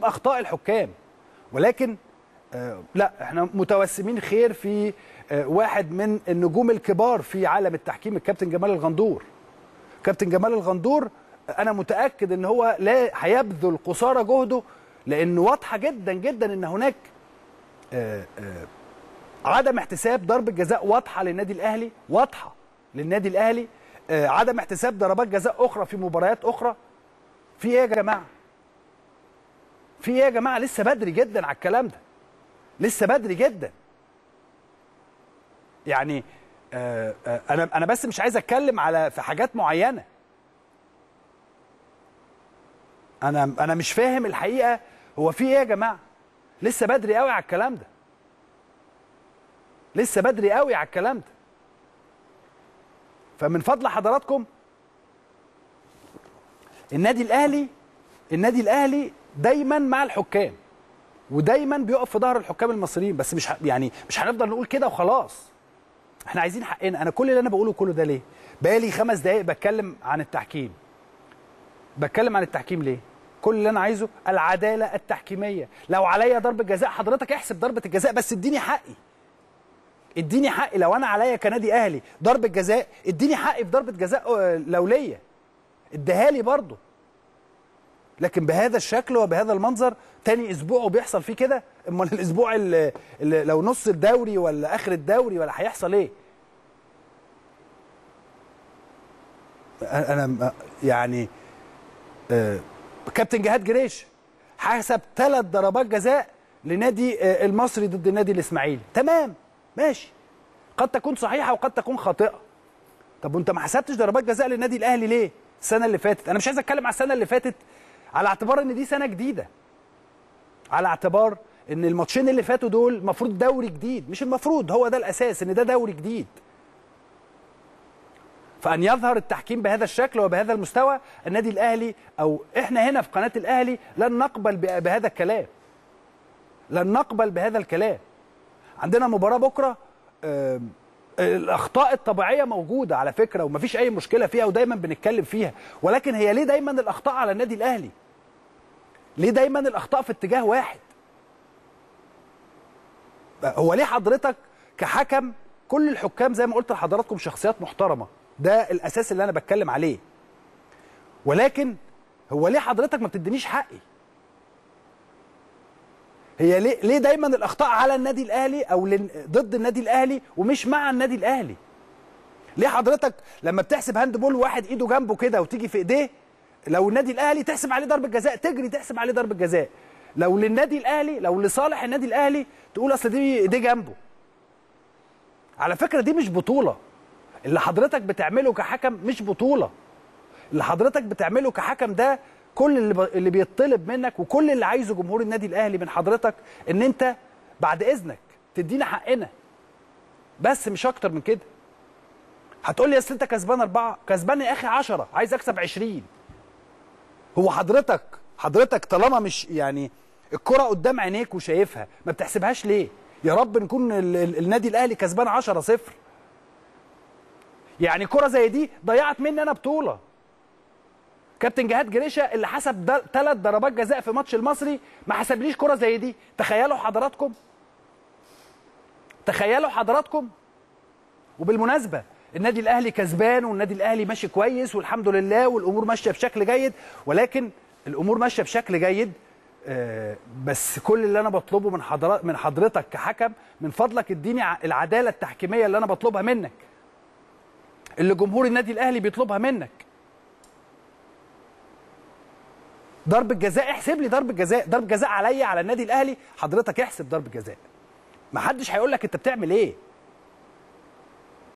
اخطاء الحكام ولكن آه لا احنا متوسمين خير في آه واحد من النجوم الكبار في عالم التحكيم الكابتن جمال الغندور كابتن جمال الغندور انا متاكد ان هو لا هيبذل قصارى جهده لان واضحه جدا جدا ان هناك آه آه عدم احتساب ضربه جزاء واضحه للنادي الاهلي واضحه للنادي الاهلي آه عدم احتساب ضربات جزاء اخرى في مباريات اخرى في ايه يا جماعه في ايه يا جماعه لسه بدري جدا على الكلام ده لسه بدري جدا يعني آه آه انا انا بس مش عايز اتكلم على في حاجات معينه انا انا مش فاهم الحقيقه هو في ايه يا جماعه لسه بدري قوي على الكلام ده لسه بدري قوي على الكلام ده فمن فضل حضراتكم النادي الاهلي النادي الاهلي دايما مع الحكام ودايما بيقف في ظهر الحكام المصريين بس مش ه... يعني مش هنفضل نقول كده وخلاص احنا عايزين حقنا انا كل اللي انا بقوله كله ده ليه بقالي خمس دقايق بتكلم عن التحكيم بتكلم عن التحكيم ليه كل اللي انا عايزه العداله التحكيميه لو عليا ضربه جزاء حضرتك احسب ضربه الجزاء بس اديني حقي اديني حقي لو انا عليا كنادي اهلي ضربه جزاء اديني حقي في ضربه جزاء لوليه اديها لي برضه لكن بهذا الشكل وبهذا المنظر تاني اسبوع وبيحصل فيه كده امال الاسبوع اللي, اللي لو نص الدوري ولا اخر الدوري ولا هيحصل ايه انا يعني آه كابتن جهاد جريش حسب ثلاث ضربات جزاء لنادي آه المصري ضد النادي الاسماعيلي تمام ماشي قد تكون صحيحه وقد تكون خاطئه طب وانت ما حسبتش ضربات جزاء للنادي الاهلي ليه السنه اللي فاتت انا مش عايز اتكلم على السنه اللي فاتت على اعتبار ان دي سنه جديده على اعتبار ان الماتشين اللي فاتوا دول المفروض دوري جديد مش المفروض هو ده الاساس ان ده دوري جديد فان يظهر التحكيم بهذا الشكل وبهذا المستوى النادي الاهلي او احنا هنا في قناه الاهلي لن نقبل بهذا الكلام لن نقبل بهذا الكلام عندنا مباراه بكره آه الاخطاء الطبيعيه موجوده على فكره ومفيش اي مشكله فيها ودايما بنتكلم فيها ولكن هي ليه دايما الاخطاء على النادي الاهلي ليه دايما الاخطاء في اتجاه واحد هو ليه حضرتك كحكم كل الحكام زي ما قلت لحضراتكم شخصيات محترمه ده الاساس اللي انا بتكلم عليه ولكن هو ليه حضرتك ما بتدينيش حقي هي ليه ليه دايما الاخطاء على النادي الاهلي او ضد النادي الاهلي ومش مع النادي الاهلي ليه حضرتك لما بتحسب هاند بول واحد ايده جنبه كده وتيجي في ايديه لو النادي الاهلي تحسب عليه ضربه جزاء تجري تحسب عليه ضربه جزاء لو للنادي الاهلي لو لصالح النادي الاهلي تقول اصل دي ايديه جنبه على فكره دي مش بطوله اللي حضرتك بتعمله كحكم مش بطوله اللي حضرتك بتعمله كحكم ده كل اللي, ب... اللي بيطلب منك وكل اللي عايزه جمهور النادي الاهلي من حضرتك ان انت بعد اذنك تدينا حقنا بس مش اكتر من كده هتقول لي اصل انت كسبان اربعه كسبان يا اخي 10 عايز اكسب 20 هو حضرتك حضرتك طالما مش يعني الكره قدام عينيك وشايفها ما بتحسبهاش ليه يا رب نكون ال... ال... النادي الاهلي كسبان 10 0 يعني كره زي دي ضيعت مني انا بطوله كابتن جهاد جريشه اللي حسب ثلاث ضربات جزاء في ماتش المصري ما حسبليش كره زي دي تخيلوا حضراتكم تخيلوا حضراتكم وبالمناسبه النادي الاهلي كسبان والنادي الاهلي ماشي كويس والحمد لله والامور ماشيه بشكل جيد ولكن الامور ماشيه بشكل جيد آه بس كل اللي انا بطلبه من حضرتك من حضرتك كحكم من فضلك اديني العداله التحكيميه اللي انا بطلبها منك اللي جمهور النادي الاهلي بيطلبها منك ضربة جزاء احسب لي ضربة جزاء ضربة جزاء عليا على النادي الاهلي حضرتك احسب ضربة جزاء ما حدش هيقول لك انت بتعمل ايه